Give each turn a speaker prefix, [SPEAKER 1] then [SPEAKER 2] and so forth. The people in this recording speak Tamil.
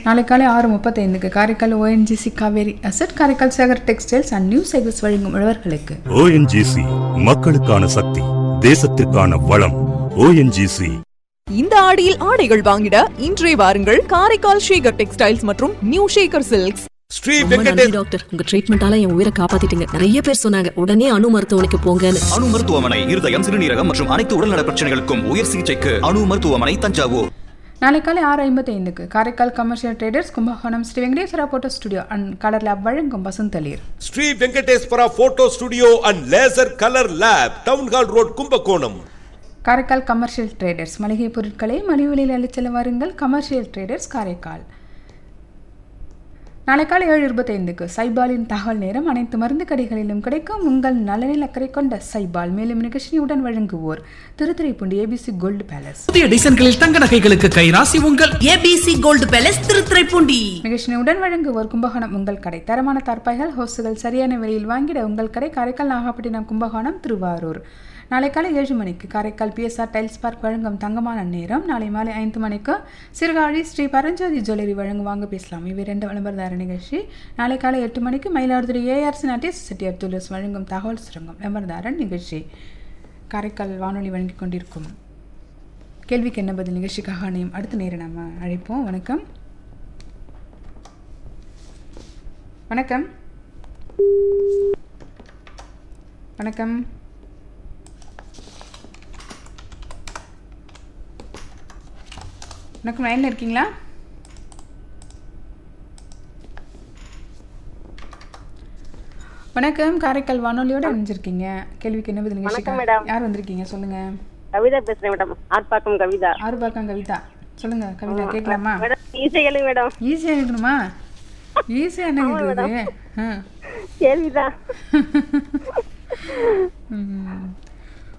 [SPEAKER 1] நாளை காலை ஆறு முப்பத்தைந்துக்கு Karaikal ONGC Kaveri asset Karaikal Sekar textiles and new cycles வழங்கும் உழவர்களுக்கு
[SPEAKER 2] ஓஎன்ஜிசி மக்களுக்கான சக்தி தேசத்திற்கான வளம் ஓஎன்ஜிசி
[SPEAKER 3] இந்த ஆடியில் ஆடைகள் வாங்கிட இன்றே வாருங்கள் காரைக்கால் ஷேகர் டெக்ஸ்டைல்ஸ் மற்றும் நியூ ஷேகர் சில்க்ஸ்
[SPEAKER 4] ஸ்ரீ
[SPEAKER 5] ரொம்ப நன்றி
[SPEAKER 4] வெங்கடேஷ்
[SPEAKER 5] டாக்டர் உங்க ட்ரீட்மெண்டால என் உயிரை காப்பாத்திட்டீங்க நிறைய பேர் சொன்னாங்க உடனே அணு மருத்துவமனைக்கு போங்கன்னு
[SPEAKER 6] அணு மருத்துவமனை இருதயம் சிறுநீரகம் மற்றும் அனைத்து உடல்நல பிரச்சனைகளுக்கும் உயர் சிகிச்சைக்கு அணு மருத்துவமனை தஞ்சாவூர்
[SPEAKER 1] நாளை காலை ஆறு ஐம்பத்தைந்துக்கு Karaikal commercial traders Kumbakonam Sri Venkateswara photo studio and colour lab வழங்கும் பசுந்தளிர்
[SPEAKER 4] Sri Venkateswara photo studio and laser colour lab town hall road Kumbakonam
[SPEAKER 1] Karaikal commercial traders மளிகை பொருட்களை மலிவு விலையில் அளிச்சல வாருங்கள் கமர்ஷியல் ட்ரேடர்ஸ் காரைக்கால் நாளை காலை ஏழு இருபத்தைந்துக்கு சைபாலின் தகவல் நேரம் அனைத்து மருந்து கடைகளிலும் கிடைக்கும் உங்கள் நலனில் அக்கறை கொண்ட சைபால் மேலும் நிகழ்ச்சியுடன் வழங்குவோர் திருத்துறைப்பூண்டி ஏபிசி கோல்டு பேலஸ்
[SPEAKER 7] புதிய டிசைன்களில் தங்க நகைகளுக்கு கைராசி உங்கள்
[SPEAKER 8] ஏபிசி கோல்டு பேலஸ் திருத்துறைப்பூண்டி
[SPEAKER 1] நிகழ்ச்சியுடன் வழங்குவோர் கும்பகோணம் உங்கள் கடை தரமான தார்ப்பாய்கள் ஹோஸ்டுகள் சரியான விலையில் வாங்கிட உங்கள் கடை காரைக்கால் நாகப்பட்டினம் கும்பகோணம் திருவாரூர் நாளை காலை ஏழு மணிக்கு காரைக்கால் பிஎஸ்ஆர் டைல்ஸ் பார்க் வழங்கும் தங்கமான நேரம் நாளை மாலை ஐந்து மணிக்கு சிறுகாழி ஸ்ரீ பரஞ்சோதி ஜுவல்லரி வழங்கும் வாங்க பேசலாம் இவை ரெண்டு விளம்பரதார நிகழ்ச்சி நாளை காலை எட்டு மணிக்கு மயிலாடுதுறை ஏஆர்சி நாட்டிய சொசைட்டி துலஸ் வழங்கும் தகவல் சுரங்கம் விளம்பரதாரன் நிகழ்ச்சி காரைக்கால் வானொலி வழங்கிக் கொண்டிருக்கும் கேள்விக்கு என்ன பதில் நிகழ்ச்சிக்காக அணையும் அடுத்த நேரம் நம்ம அழைப்போம் வணக்கம் வணக்கம் வணக்கம் வணக்கம் லைனில் இருக்கீங்களா வணக்கம் காரைக்கால் வானொலியோட இணைஞ்சிருக்கீங்க கேள்விக்கு என்ன பதில் நிகழ்ச்சிக்கா யார் வந்திருக்கீங்க சொல்லுங்க
[SPEAKER 9] கவிதா பேசுறேன் மேடம் ஆர்ப்பாக்கம் கவிதா
[SPEAKER 1] ஆறுபாக்கம் கவிதா சொல்லுங்க கவிதா கேட்கலாமா
[SPEAKER 9] மேடம் ஈஸியா கேளுங்க மேடம்
[SPEAKER 1] ஈஸியாக இருக்கணுமா ஈஸியாக என்ன கேட்குறது ஆ
[SPEAKER 9] கேள்விதான்